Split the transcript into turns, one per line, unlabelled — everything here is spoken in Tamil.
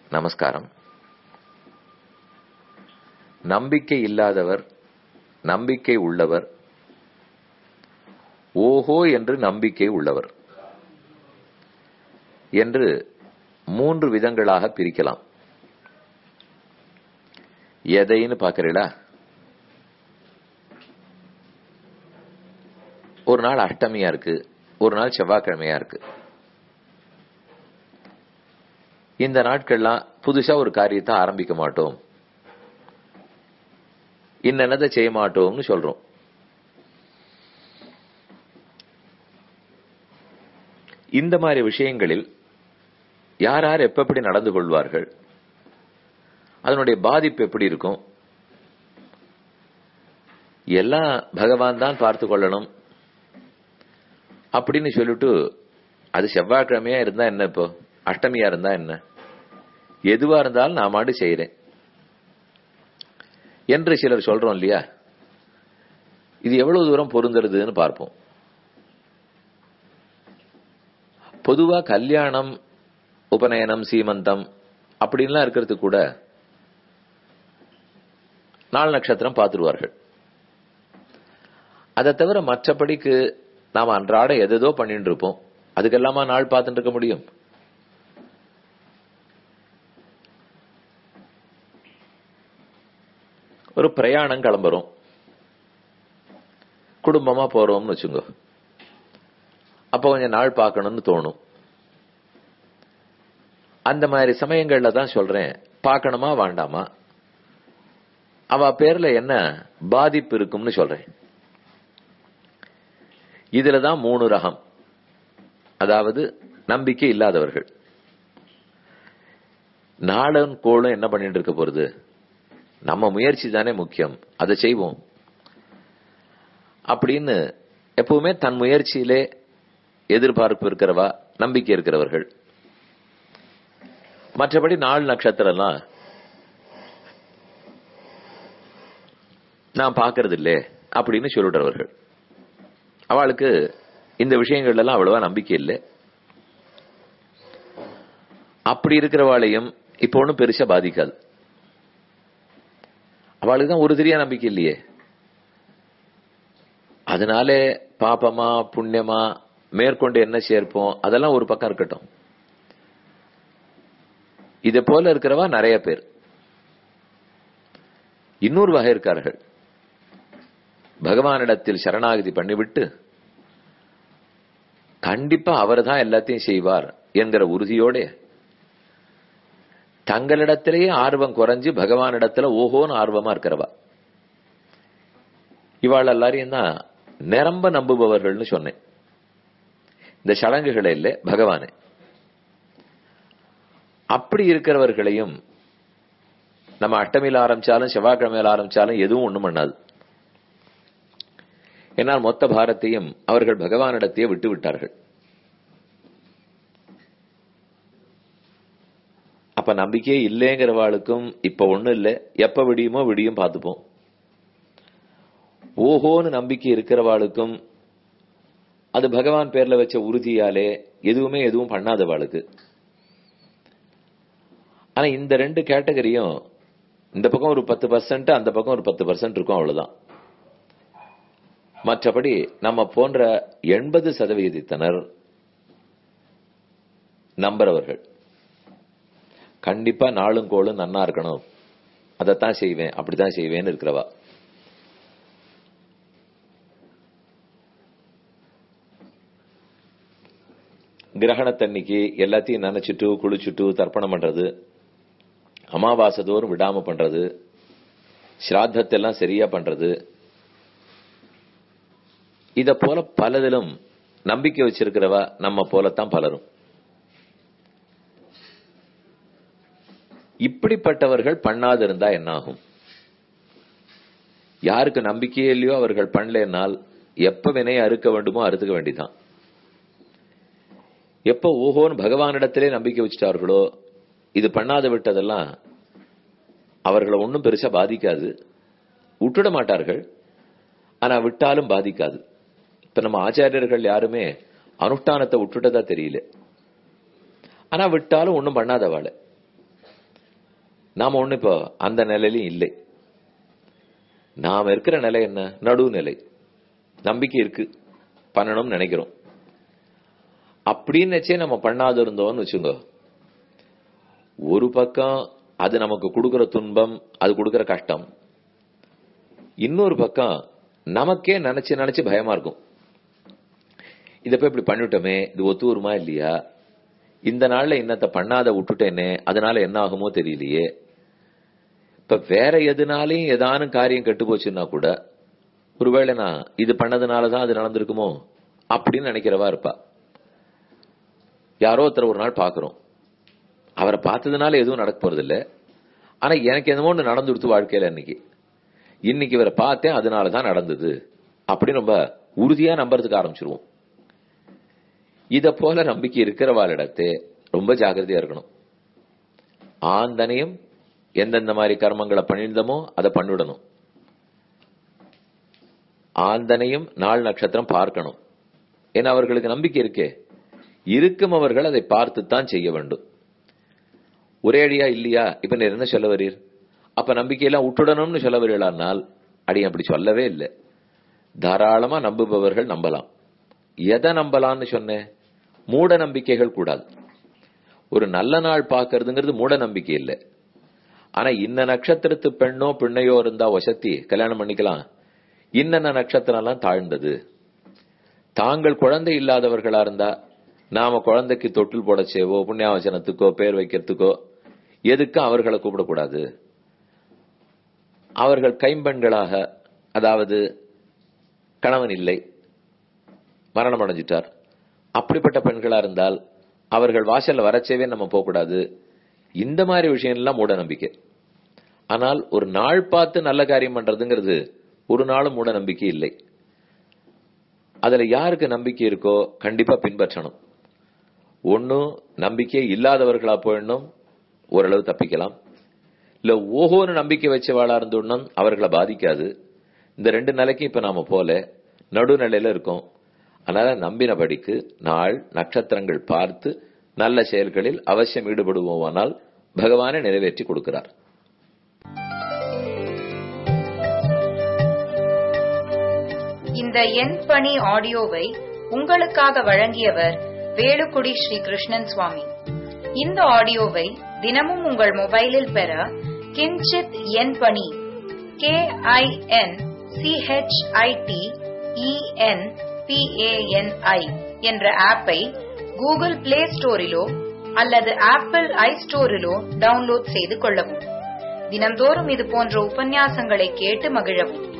நமஸ்காரம் நம்பிக்கை இல்லாதவர் நம்பிக்கை உள்ளவர் ஓஹோ என்று நம்பிக்கை உள்ளவர் என்று மூன்று விதங்களாக பிரிக்கலாம் எதைன்னு பாக்குறீங்களா ஒரு நாள் அஷ்டமியா இருக்கு ஒரு நாள் செவ்வாய்க்கிழமையா இருக்கு இந்த நாட்கள்லாம் புதுசா ஒரு காரியத்தை ஆரம்பிக்க மாட்டோம் இன்னதை செய்ய மாட்டோம்னு சொல்றோம் இந்த மாதிரி விஷயங்களில் யார் யார் எப்ப எப்படி நடந்து கொள்வார்கள் அதனுடைய பாதிப்பு எப்படி இருக்கும் எல்லாம் பகவான் தான் பார்த்து கொள்ளணும் அப்படின்னு சொல்லிட்டு அது செவ்வாய்க்கிழமையா இருந்தா என்ன இப்போ அஷ்டமியா இருந்தா என்ன எதுவா இருந்தாலும் நான் மாடு செய்யறேன் என்று சிலர் சொல்றோம் இல்லையா இது எவ்வளவு தூரம் பொருந்துறதுன்னு பார்ப்போம் பொதுவா கல்யாணம் உபநயனம் சீமந்தம் அப்படின்லாம் இருக்கிறது கூட நாள் நட்சத்திரம் பார்த்துருவார்கள் அதை தவிர மற்றபடிக்கு நாம் அன்றாட எதோ பண்ணிட்டு இருப்போம் அதுக்கெல்லாமா நாள் பார்த்துட்டு இருக்க முடியும் ஒரு பிரயாணம் கிளம்புறோம் குடும்பமா போறோம்னு வச்சுங்க அப்ப கொஞ்சம் நாள் பார்க்கணும்னு தோணும் அந்த மாதிரி சமயங்கள்ல தான் சொல்றேன் பார்க்கணுமா வேண்டாமா அவ பேர்ல என்ன பாதிப்பு இருக்கும்னு சொல்றேன் இதுலதான் மூணு ரகம் அதாவது நம்பிக்கை இல்லாதவர்கள் நாளும் கோளும் என்ன பண்ணிட்டு இருக்க போறது நம்ம முயற்சி தானே முக்கியம் அதை செய்வோம் அப்படின்னு எப்பவுமே தன் முயற்சியிலே எதிர்பார்ப்பு இருக்கிறவா நம்பிக்கை இருக்கிறவர்கள் மற்றபடி நாள் நட்சத்திரம்லாம் நான் பாக்குறது இல்லே அப்படின்னு சொல்லிடுறவர்கள் அவளுக்கு இந்த விஷயங்கள்ல எல்லாம் அவ்வளவா நம்பிக்கை இல்லை அப்படி இருக்கிறவாளையும் இப்போ ஒன்றும் பெருசா பாதிக்காது அவளுக்கு தான் ஒரு தெரியா நம்பிக்கை இல்லையே அதனால பாப்பமா புண்ணியமா மேற்கொண்டு என்ன சேர்ப்போம் அதெல்லாம் ஒரு பக்கம் இருக்கட்டும் இதை போல இருக்கிறவா நிறைய பேர் இன்னொரு வகை இருக்கார்கள் பகவானிடத்தில் சரணாகதி பண்ணிவிட்டு கண்டிப்பா அவர் தான் எல்லாத்தையும் செய்வார் என்கிற உறுதியோட தங்களிடத்திலேயே ஆர்வம் குறைஞ்சு பகவானிடத்துல ஓஹோன்னு ஆர்வமா இருக்கிறவா இவாள் எல்லாரையும் தான் நிரம்ப நம்புபவர்கள்னு சொன்னேன் இந்த சடங்குகளை இல்லை பகவானே அப்படி இருக்கிறவர்களையும் நம்ம அட்டமையில் ஆரம்பிச்சாலும் செவ்வாய்க்கிழமையில் ஆரம்பிச்சாலும் எதுவும் ஒண்ணும் பண்ணாது என்னால் மொத்த பாரத்தையும் அவர்கள் பகவானிடத்தையே விட்டு விட்டார்கள் அப்ப நம்பிக்கையே இல்லைங்கிறவாளுக்கும் இப்ப ஒண்ணும் இல்லை எப்ப விடியுமோ விடியும் பார்த்துப்போம் ஓஹோன்னு நம்பிக்கை இருக்கிறவாளுக்கும் அது பகவான் பேர்ல வச்ச உறுதியாலே எதுவுமே எதுவும் பண்ணாதவாளுக்கு ஆனா இந்த ரெண்டு கேட்டகரியும் இந்த பக்கம் ஒரு பத்து பர்சன்ட் அந்த பக்கம் ஒரு பத்து பர்சன்ட் இருக்கும் அவ்வளவுதான் மற்றபடி நம்ம போன்ற எண்பது சதவிகிதத்தினர் நம்புறவர்கள் கண்டிப்பா நாளும் கோளும் நன்னா இருக்கணும் அதைத்தான் செய்வேன் அப்படித்தான் செய்வேன்னு இருக்கிறவா கிரகணத்தன்னைக்கு எல்லாத்தையும் நினைச்சிட்டு குளிச்சுட்டு தர்ப்பணம் பண்றது அமாவாசை தோறும் விடாம பண்றது ஸ்ராத்தத்தை எல்லாம் சரியா பண்றது இத போல பலதிலும் நம்பிக்கை வச்சிருக்கிறவா நம்ம போலத்தான் பலரும் இப்படிப்பட்டவர்கள் பண்ணாது இருந்தா என்ன ஆகும் யாருக்கு நம்பிக்கையே இல்லையோ அவர்கள் பண்ணலனால் எப்ப வினையை அறுக்க வேண்டுமோ அறுத்துக்க வேண்டிதான் எப்ப ஓஹோன்னு பகவானிடத்திலே நம்பிக்கை வச்சுட்டார்களோ இது பண்ணாத விட்டதெல்லாம் அவர்களை ஒன்றும் பெருசா பாதிக்காது விட்டுட மாட்டார்கள் ஆனா விட்டாலும் பாதிக்காது இப்ப நம்ம ஆச்சாரியர்கள் யாருமே அனுஷ்டானத்தை விட்டுட்டதா தெரியல ஆனா விட்டாலும் ஒன்றும் பண்ணாதவாள் நாம ஒண்ணு இப்போ அந்த நிலையிலும் இல்லை நாம இருக்கிற நிலை என்ன நடுநிலை நம்பிக்கை இருக்கு பண்ணணும்னு நினைக்கிறோம் அப்படின்னு நினைச்சே நம்ம பண்ணாத இருந்தோம்னு வச்சுங்க ஒரு பக்கம் அது நமக்கு கொடுக்கிற துன்பம் அது கொடுக்கிற கஷ்டம் இன்னொரு பக்கம் நமக்கே நினைச்சு நினைச்சு பயமா இருக்கும் இத போய் இப்படி பண்ணிட்டோமே இது ஒத்து வருமா இல்லையா இந்த நாள்ல இன்னத்தை பண்ணாத விட்டுட்டேனே அதனால என்ன ஆகுமோ தெரியலையே இப்ப வேற எதுனாலையும் ஏதானும் காரியம் கெட்டு போச்சுன்னா கூட ஒருவேளை நான் இது பண்ணதுனாலதான் அது நடந்திருக்குமோ அப்படின்னு நினைக்கிறவா இருப்பா யாரோ ஒருத்தர் ஒரு நாள் பாக்குறோம் அவரை பார்த்ததுனால எதுவும் நடக்க போறது இல்ல ஆனா எனக்கு என்னமோ ஒண்ணு நடந்து கொடுத்து வாழ்க்கையில இன்னைக்கு இன்னைக்கு இவரை பார்த்தேன் அதனாலதான் நடந்தது அப்படின்னு ரொம்ப உறுதியா நம்புறதுக்கு ஆரம்பிச்சிருவோம் இத போல நம்பிக்கை இருக்கிறவாளிடத்தே ரொம்ப ஜாகிரதையா இருக்கணும் ஆந்தனையும் எந்தெந்த மாதிரி கர்மங்களை பண்ணியிருந்தோமோ அதை பண்ணிவிடணும் ஆந்தனையும் நாள் நட்சத்திரம் பார்க்கணும் ஏன்னா அவர்களுக்கு நம்பிக்கை இருக்கே இருக்கும் அவர்கள் அதை பார்த்துத்தான் செய்ய வேண்டும் ஒரே அடியா இல்லையா இப்ப நீர் என்ன சொல்ல வரீர் அப்ப நம்பிக்கையெல்லாம் விட்டுடணும்னு சொல்ல வரீர்களானால் அடி அப்படி சொல்லவே இல்லை தாராளமா நம்புபவர்கள் நம்பலாம் எதை நம்பலாம்னு சொன்னேன் மூட நம்பிக்கைகள் கூடாது ஒரு நல்ல நாள் பாக்குறதுங்கிறது மூட நம்பிக்கை இல்லை ஆனா இந்த நட்சத்திரத்து பெண்ணோ பிள்ளையோ இருந்தா வசத்தி கல்யாணம் பண்ணிக்கலாம் இன்னென்ன நட்சத்திரம் எல்லாம் தாழ்ந்தது தாங்கள் குழந்தை இல்லாதவர்களா இருந்தா நாம குழந்தைக்கு தொட்டில் போட செய்வோ புண்ணியாவசனத்துக்கோ பேர் வைக்கிறதுக்கோ எதுக்கும் அவர்களை கூப்பிடக்கூடாது அவர்கள் கைம்பெண்களாக அதாவது கணவன் இல்லை மரணம் அடைஞ்சிட்டார் அப்படிப்பட்ட பெண்களா இருந்தால் அவர்கள் வாசல்ல வரச்சேவே நம்ம போகக்கூடாது இந்த மாதிரி விஷயம் எல்லாம் மூட நம்பிக்கை ஆனால் ஒரு நாள் பார்த்து நல்ல காரியம் பண்றதுங்கிறது ஒரு நாளும் மூட நம்பிக்கை இல்லை அதுல யாருக்கு நம்பிக்கை இருக்கோ கண்டிப்பா பின்பற்றணும் ஒன்னும் நம்பிக்கை இல்லாதவர்களா போயிடணும் ஓரளவு தப்பிக்கலாம் இல்ல ஓஹோன்னு நம்பிக்கை வச்சவாளா இருந்தோம்னா அவர்களை பாதிக்காது இந்த ரெண்டு நிலைக்கும் இப்ப நாம போல நடுநிலையில இருக்கோம் அதனால நம்பினபடிக்கு நாள் நட்சத்திரங்கள் பார்த்து நல்ல செயல்களில் அவசியம் ஈடுபடுவோமானால் பகவானை நிறைவேற்றி கொடுக்கிறார்
இந்த எண் பணி ஆடியோவை உங்களுக்காக வழங்கியவர் வேலுக்குடி ஸ்ரீ கிருஷ்ணன் சுவாமி இந்த ஆடியோவை தினமும் உங்கள் மொபைலில் பெற கிஞ்சித் எண் பணி கே ஐ என் சிஹெச்ஐடி இஎன் பிஏஎன்ஐ என்ற ஆப்பை கூகுள் பிளே ஸ்டோரிலோ அல்லது ஆப்பிள் ஐ ஸ்டோரிலோ டவுன்லோட் செய்து கொள்ளவும் தினந்தோறும் இது போன்ற உபன்யாசங்களை கேட்டு மகிழவும்